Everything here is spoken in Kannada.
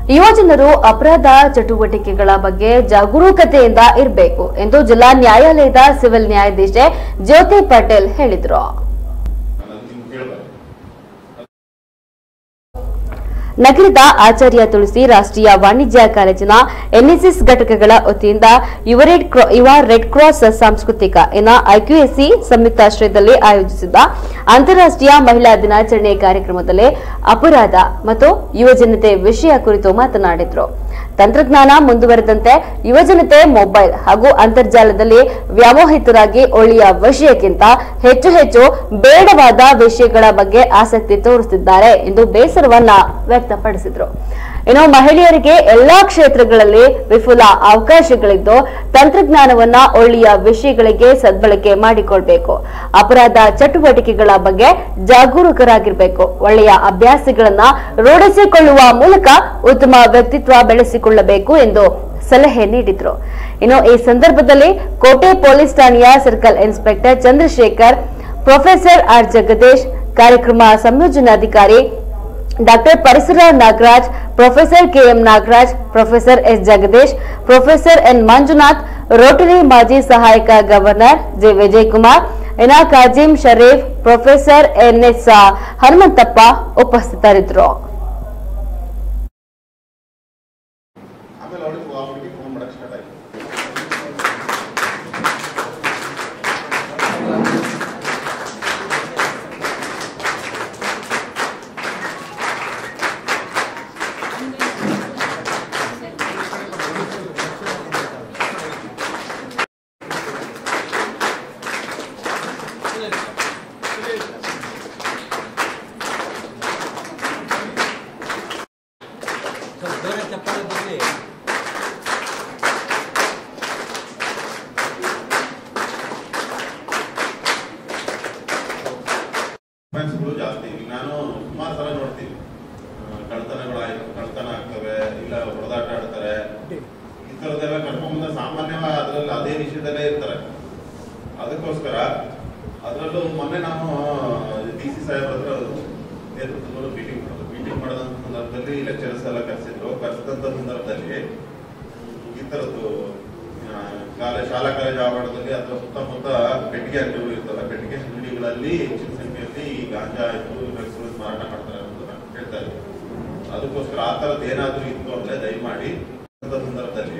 ಯುವಜನರು ಅಪರಾಧ ಚಟುವಟಿಕೆಗಳ ಬಗ್ಗೆ ಜಾಗರೂಕತೆಯಿಂದ ಇರಬೇಕು ಎಂದು ಜಿಲ್ಲಾ ನ್ಯಾಯಾಲಯದ ಸಿವಿಲ್ ನ್ಯಾಯಾಧೀಶೆ ಜ್ಯೋತಿ ಪಟೇಲ್ ಹೇಳಿದರು ಅನ್ನೋದು ನಿಮ್ಗೆ ಹೇಳ್ಬಾರ್ದು ನಗರದ ಆಚಾರ್ಯ ತುಳಸಿ ರಾಷ್ಟ್ರೀಯ ವಾಣಿಜ್ಯ ಕಾಲೇಜಿನ ಎನ್ಎಸ್ಎಸ್ ಘಟಕಗಳ ವತಿಯಿಂದ ಯುವ ರೆಡ್ ಕ್ರಾ- ಯುವ ರೆಡ್ ಕ್ರಾಸ್ ಸಾಂಸ್ಕೃತಿಕ ಎನ ಐಕ್ಯುಎಸ್ಸಿ ಸಂಯುಕ್ತಾಶ್ರಯದಲ್ಲಿ ಆಯೋಜಿಸಿದ್ದ ಅಂತಾರಾಷ್ಟ್ರೀಯ ಮಹಿಳಾ ದಿನಾಚರಣೆ ಕಾರ್ಯಕ್ರಮದಲ್ಲಿ ಅಪರಾಧ ಮತ್ತು ಯುವಜನತೆ ವಿಷಯ ಕುರಿತು ಮಾತನಾಡಿದರು ತಂತ್ರಜ್ಞಾನ ಮುಂದುವರೆದಂತೆ ಯುವಜನತೆ ಮೊಬೈಲ್ ಹಾಗೂ ಅಂತರ್ಜಾಲದಲ್ಲಿ ವ್ಯಾಮೋಹಿತರಾಗಿ ಒಳ್ಳೆಯ ವಿಷಯಕ್ಕಿಂತ ಹೆಚ್ಚು ಹೆಚ್ಚು ಬೇಡವಾದ ವಿಷಯಗಳ ಬಗ್ಗೆ ಆಸಕ್ತಿ ತೋರಿಸುತ್ತಿದ್ದಾರೆ ಎಂದು ಬೇಸರವನ್ನ ವ್ಯಕ್ತಪಡಿಸಿದರು ಇನ್ನು ಮಹಿಳೆಯರಿಗೆ ಎಲ್ಲಾ ಕ್ಷೇತ್ರಗಳಲ್ಲಿ ವಿಪುಲ ಅವಕಾಶಗಳಿದ್ದು ತಂತ್ರಜ್ಞಾನವನ್ನ ಒಳ್ಳೆಯ ವಿಷಯಗಳಿಗೆ ಸದ್ಬಳಕೆ ಮಾಡಿಕೊಳ್ಬೇಕು ಅಪರಾಧ ಚಟುವಟಿಕೆಗಳ ಬಗ್ಗೆ ಜಾಗರೂಕರಾಗಿರಬೇಕು ಒಳ್ಳೆಯ ಅಭ್ಯಾಸಗಳನ್ನ ರೂಢಿಸಿಕೊಳ್ಳುವ ಮೂಲಕ ಉತ್ತಮ ವ್ಯಕ್ತಿತ್ವ ಬೆಳೆಸಿಕೊಳ್ಳಬೇಕು ಎಂದು ಸಲಹೆ ನೀಡಿದ್ರು ಇನ್ನು ಈ ಸಂದರ್ಭದಲ್ಲಿ ಕೋಟೆ ಪೊಲೀಸ್ ಠಾಣೆಯ circle inspector Chandrashekar professor R Jagadish ಕಾರ್ಯಕ್ರಮ ಸಂಯೋಜನಾಧಿಕಾರಿ doctor Parisara Nagaraj professor KM Nagaraj professor S Jagadish professor N Manjunath Rotary ಮಾಜಿ ಸಹಾಯಕ ಗವರ್ನರ್ ಜೆ ವಿಜಯಕುಮಾರ್ ಎನಾ ಕಾಜಿಂ ಶರೀಫ್ ಪ್ರೊಫೆಸರ್ ಎನ್ಎಸ್ ಹನುಮಂತಪ್ಪ ಉಪಸ್ಥಿತರಿದ್ದರು ಆಮೇಲೆ ಅವಳಿಗೆ ಆ ಹುಡುಗಿ ಫೋನ್ ಮಾಡಕ್ಕೆ ಸ್ಟಾರ್ಟ್ ಆಯ್ತು ಫ್ರೆಂಡ್ಸ್ಗಳು ಜಾಸ್ತಿ ಈಗ ನಾನು ಸುಮಾರು ಸಲ ನೋಡ್ತೀನಿ ಆ, ಕಳ್ತನಗಳು ಆಯ್ತು ಕಳ್ತನ ಆಗ್ತವೆ ಇಲ್ಲ ಹೊಡೆದಾಟ ಆಡ್ತಾರೆ ಈ ಥರದ್ದೆಲ್ಲ ಕರ್ಕೊಂಬಂದ ಸಾಮಾನ್ಯವಾಗಿ ಅದರಲ್ಲಿ ಅದೇ ವಿಷಯದಲ್ಲೇ ಇರ್ತಾರೆ ಅದಕ್ಕೋಸ್ಕರ ಅದರಲ್ಲೂ ಮೊನ್ನೆ ನಾವು ಡಿ ಸಿ ಸಾಹೇಬ್ರ ಹತ್ರ ನೇತೃತ್ವದಲ್ಲಿ ಮೀಟಿಂಗ್ ಮಾಡೋದು ಮೀಟಿಂಗ್ ಮಾಡೋದಂತ ಸಂದರ್ಭದಲ್ಲಿ ಲೆಕ್ಚರ್ಸ್ ಎಲ್ಲ ಕರೆಸಿದ್ರು ಕರೆಸಿದಂಥ ಸಂದರ್ಭದಲ್ಲಿ ಈ ಥರದ್ದು ಆ, ಕಾಲೇ ಶಾಲಾ ಕಾಲೇಜು ಆವರಣದಲ್ಲಿ ಅಥವಾ ಸುತ್ತಮುತ್ತ ಪೆಟ್ಟಿಗೆ ಅಂಗಡಿಗಳು ಇರ್ತವೆ ಪೆಟ್ಟಿಗೆ ಅಂಗಡಿಗಳಲ್ಲಿ ಹೆಚ್ಚಿನ ಸಂಖ್ಯೆಯಲ್ಲಿ ಈ ಗಾಂಜಾ ಆಯ್ತು ಡ್ರಗ್ಸ್ ಮಾರಾಟ ಮಾಡ್ತಾರೆ ಅಂತ ಹೇಳ್ತಾ ಇದ್ರು ಅದಕ್ಕೋಸ್ಕರ ಆ ಥರದ್ದು ಏನಾದರೂ ಇತ್ತು ಅಂದ್ರೆ ದಯಮಾಡಿ ಅಂತ ಸಂದರ್ಭದಲ್ಲಿ